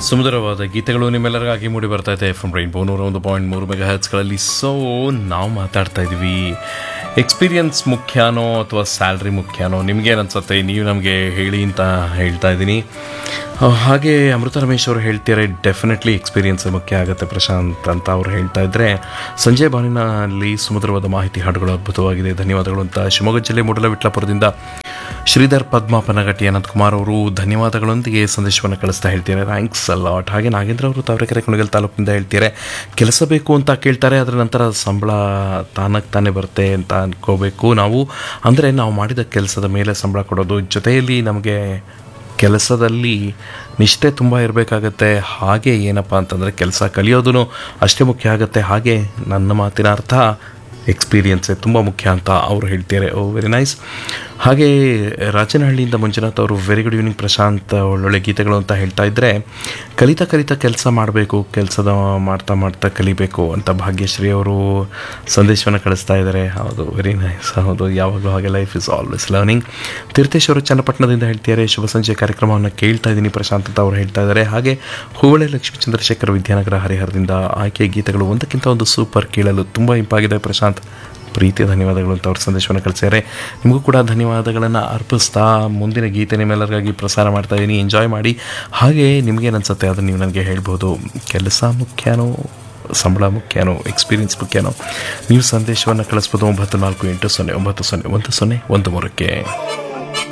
ಸುಮಧುರವಾದ ಗೀತೆಗಳು ನಿಮ್ಮೆಲ್ಲರಿಗಾಗಿ ಮೂಡಿ ಬರ್ತಾ ಇದೆ ಫ್ರಮ್ ರೈನ್ಬೋ ನೂರ ಒಂದು ಪಾಯಿಂಟ್ ಮೂರು ಮೆಗಾ ಹರ್ಟ್ಸ್ಗಳಲ್ಲಿ ಸೊ ನಾವು ಮಾತಾಡ್ತಾ ಇದ್ದೀವಿ ಎಕ್ಸ್ಪೀರಿಯನ್ಸ್ ಮುಖ್ಯನೋ ಅಥವಾ ಸ್ಯಾಲ್ರಿ ಮುಖ್ಯನೋ ನಿಮಗೇನು ಅನ್ಸುತ್ತೆ ನೀವು ನಮಗೆ ಹೇಳಿ ಅಂತ ಹೇಳ್ತಾ ಇದ್ದೀನಿ ಆ, ಹಾಗೆ ಅಮೃತ ರಮೇಶ್ ಅವರು ಹೇಳ್ತಾರೆ ಡೆಫಿನೆಟ್ಲಿ ಎಕ್ಸ್ಪೀರಿಯನ್ಸ್ ಮುಖ್ಯ ಆಗುತ್ತೆ ಪ್ರಶಾಂತ್ ಅಂತ ಅವ್ರು ಹೇಳ್ತಾ ಇದ್ರೆ ಸಂಜೆ ಬಾನಿನಲ್ಲಿ ಸುಮಧುರವಾದ ಮಾಹಿತಿ ಹಾಡುಗಳು ಅದ್ಭುತವಾಗಿದೆ ಧನ್ಯವಾದಗಳು ಅಂತ ಶಿವಮೊಗ್ಗ ಜಿಲ್ಲೆ ಮೂಡಲವಿಟ್ಲಾಪುರದಿಂದ ಶ್ರೀಧರ್ ಪದ್ಮಾಪನಗಟ್ಟಿ ಅನಂತ್ ಕುಮಾರ್ ಅವರು ಧನ್ಯವಾದಗಳೊಂದಿಗೆ ಸಂದೇಶವನ್ನು ಕಳಿಸ್ತಾ ಹೇಳ್ತಾರೆ ಥ್ಯಾಂಕ್ಸ್ ಅಲಾಟ್ ಹಾಗೆ ನಾಗೇಂದ್ರ ಅವರು ತಾವರೆಕೆರೆ ಕುಣಗಲ್ ತಾಲೂಕಿನಿಂದ ಹೇಳ್ತಾರೆ ಕೆಲಸ ಬೇಕು ಅಂತ ಕೇಳ್ತಾರೆ ಅದರ ನಂತರ ಸಂಬಳ ತಾನಕ್ಕೆ ತಾನೇ ಬರುತ್ತೆ ಅಂತ ಅನ್ಕೋಬೇಕು ನಾವು ಅಂದರೆ ನಾವು ಮಾಡಿದ ಕೆಲಸದ ಮೇಲೆ ಸಂಬಳ ಕೊಡೋದು ಜೊತೆಯಲ್ಲಿ ನಮಗೆ ಕೆಲಸದಲ್ಲಿ ನಿಷ್ಠೆ ತುಂಬ ಇರಬೇಕಾಗತ್ತೆ ಹಾಗೆ ಏನಪ್ಪ ಅಂತಂದರೆ ಕೆಲಸ ಕಲಿಯೋದು ಅಷ್ಟೇ ಮುಖ್ಯ ಆಗುತ್ತೆ ಹಾಗೆ ನನ್ನ ಮಾತಿನ ಅರ್ಥ ಎಕ್ಸ್ಪೀರಿಯನ್ಸೇ ತುಂಬ ಮುಖ್ಯ ಅಂತ ಅವರು ಹೇಳ್ತಾರೆ ಓ ವೆರಿ ನೈಸ್ ಹಾಗೆ ರಾಜನಹಳ್ಳಿಯಿಂದ ಮಂಜುನಾಥ್ ಅವರು ವೆರಿ ಗುಡ್ ಈವ್ನಿಂಗ್ ಪ್ರಶಾಂತ್ ಒಳ್ಳೊಳ್ಳೆ ಗೀತೆಗಳು ಅಂತ ಹೇಳ್ತಾ ಇದ್ದರೆ ಕಲಿತಾ ಕಲಿತಾ ಕೆಲಸ ಮಾಡಬೇಕು ಕೆಲಸದ ಮಾಡ್ತಾ ಮಾಡ್ತಾ ಕಲಿಬೇಕು ಅಂತ ಭಾಗ್ಯಶ್ರೀ ಅವರು ಸಂದೇಶವನ್ನು ಕಳಿಸ್ತಾ ಇದ್ದಾರೆ ಹೌದು ವೆರಿ ನೈಸ್ ಹೌದು ಯಾವಾಗಲೂ ಹಾಗೆ life is always learning Theerthesh ಅವರು ಚನ್ನಪಟ್ಟಣದಿಂದ ಹೇಳ್ತಿದ್ದಾರೆ ಶುಭ ಸಂಜೆ ಕಾರ್ಯಕ್ರಮವನ್ನು ಕೇಳ್ತಾ ಇದ್ದೀನಿ ಪ್ರಶಾಂತ್ ಅಂತ ಅವರು ಹೇಳ್ತಾ ಇದ್ದಾರೆ ಹಾಗೆ ಹೂವಳೆ ಲಕ್ಷ್ಮೀ ಚಂದ್ರಶೇಖರ್ ವಿದ್ಯಾನಗರ ಹರಿಹರದಿಂದ ಆಯ್ಕೆ ಗೀತೆಗಳು ಒಂದಕ್ಕಿಂತ ಒಂದು ಸೂಪರ್ ಕೇಳಲು ತುಂಬ ಇಂಪಾಗಿದೆ ಪ್ರಶಾಂತ್ ಪ್ರೀತಿಯ ಧನ್ಯವಾದಗಳು ಅಂತ ಅವ್ರ ಸಂದೇಶವನ್ನು ಕಳಿಸಿದ್ದಾರೆ ನಿಮಗೂ ಕೂಡ ಧನ್ಯವಾದಗಳನ್ನು ಅರ್ಪಿಸ್ತಾ ಮುಂದಿನ ಗೀತೆ ನಿಮ್ಮೆಲ್ಲರಿಗಾಗಿ ಪ್ರಸಾರ ಮಾಡ್ತಾ ಇದ್ದೀನಿ ಎಂಜಾಯ್ ಮಾಡಿ ಹಾಗೆ ನಿಮಗೇನು ಅನ್ಸುತ್ತೆ ಅದನ್ನು ನೀವು ನನಗೆ ಹೇಳ್ಬೋದು ಕೆಲಸ ಮುಖ್ಯನೋ ಸಂಬಳ ಮುಖ್ಯನೋ ಎಕ್ಸ್ಪೀರಿಯನ್ಸ್ ಮುಖ್ಯನೋ ನೀವು ಸಂದೇಶವನ್ನು ಕಳಿಸ್ಬೋದು ಒಂಬತ್ತು ನಾಲ್ಕು ಎಂಟು ಸೊನ್ನೆ ಒಂಬತ್ತು ಸೊನ್ನೆ ಒಂದು ಸೊನ್ನೆ ಒಂದು ಮೂರಕ್ಕೆ